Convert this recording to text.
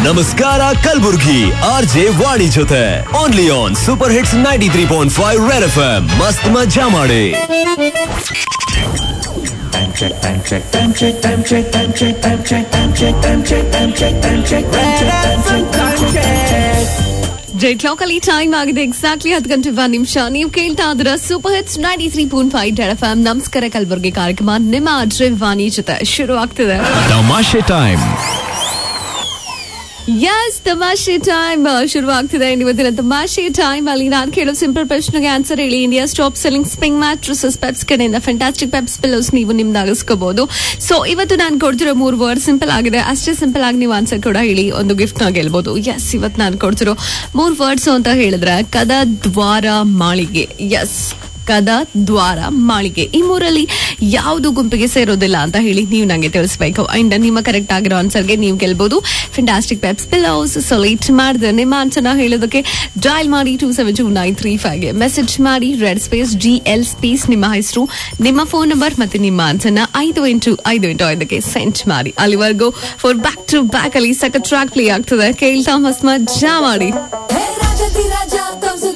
ನಮಸ್ಕಾರ Kalburgi R J Vani ಜೊತೆ only on super hits ninety three point five red F M ಮಸ್ತ್ ಮಜಾ ಮಾಡಿ ಜೈ ಕ್ಲಾಕ್ ಅಲ್ಲಿ ಟೈಮ್ ಆಗಿದೆ ಎಕ್ಸಾಕ್ಟ್ಲಿ ಹತ್ತು ಗಂಟೆ ಒಂದು ನಿಮಿಷ ನೀವು ಕೇಳ್ತಾ ಇದ್ರ super hits ninety three point five red F ನಮಸ್ಕಾರ ಕಲಬುರ್ಗಿ ಕಾರ್ಯಕ್ರಮ ನಿಮ್ಮ ಅಜ್ರೆ ವಾಣಿ ಜೊತೆ ಶುರು ಆಗ್ತದೆ ತಮಾಷೆ ಟೈಮ್ ಯಸ್ ತಮಾಷೆ ಟೈಮ್ ಶುರು ಆಗ್ತಿದೆ ಇವತ್ತಿನ ತಮಾಷೆ ಟೈಮ್ ಅಲ್ಲಿ ನಾನು ಕೇಳೋ ಸಿಂಪಲ್ ಪ್ರಶ್ನೆಗೆ ಆನ್ಸರ್ ಹೇಳಿ India stop selling spring mattresses Peps ಕಡೆಯಿಂದ ಫೆಂಟಾಸ್ಟಿಕ್ ಪೆಪ್ಸ್ ಪಿಲ್ಲೋಸ್ ನೀವು ನಿಮ್ದಾಗಿಸ್ಕೋಬಹುದು ಸೊ ಇವತ್ತು ನಾನು ಕೊಡ್ತಿರೋ ಮೂರು ವರ್ಡ್ ಸಿಂಪಲ್ ಆಗಿದೆ ಅಷ್ಟೇ ಸಿಂಪಲ್ ಆಗಿ ನೀವು ಆನ್ಸರ್ ಕೂಡ ಹೇಳಿ ಒಂದು ಗಿಫ್ಟ್ ನ ಗೆಲ್ಬಹುದು ಎಸ್ ಇವತ್ತು ನಾನು ಕೊಡ್ತಿರೋ ಮೂರು ವರ್ಡ್ಸ್ ಅಂತ ಹೇಳಿದ್ರೆ ಕದ ದ್ವಾರ ಮಾಳಿಗೆ ಎಸ್ ಕದ ದ್ವಾರ ಮಾಳಿಗೆ ಈ ಮೂರಲ್ಲಿ ಯಾವುದು ಗುಂಪಿಗೆ ಸೇರೋದಿಲ್ಲ ಅಂತ ಹೇಳಿ ನೀವು ನಂಗೆ ತಿಳಿಸ್ಬೇಕು ಅಂಡ್ ನಿಮ್ಮ ಕರೆಕ್ಟ್ ಆಗಿರೋ ಆನ್ಸರ್ಗೆ ನೀವು ಗೆಲ್ಬಹುದು ಫೆಂಟಾಸ್ಟಿಕ್ ಪೆಪ್ಸ್ ಪಿಲ್ಲೋಸ್ ಸೊಲೇಟ್ ಮಾಡಿದ್ರೆ ನಿಮ್ಮ ಆನ್ಸರ್ನ ಹೇಳೋದಕ್ಕೆ ಡಯಲ್ ಮಾಡಿ two seven two nine three ಫೈವ್ಗೆ ಮೆಸೇಜ್ ಮಾಡಿ red space G L space ನಿಮ್ಮ ಹೆಸರು ನಿಮ್ಮ ಫೋನ್ ನಂಬರ್ ಮತ್ತೆ ನಿಮ್ಮ ಆನ್ಸರ್ನ ಐದು ಇಂಟು ಐದು ಇಂಟು ಐದಕ್ಕೆ ಸೆಂಡ್ ಮಾಡಿ ಅಲ್ಲಿವರೆಗೂ ಫಾರ್ ಬ್ಯಾಕ್ ಟು ಬ್ಯಾಕ್ ಅಲ್ಲಿ ಸಕ ಟ್ರಾಕ್ ಪ್ಲೇ ಆಗ್ತದೆ ಕೇಳ್ತಾ ಮಸ್ತ್ ಮಜಾ ಮಾಡಿ ಹೇ ರಾಜ ದಿ ರಾಜ ಕಮ್ಸು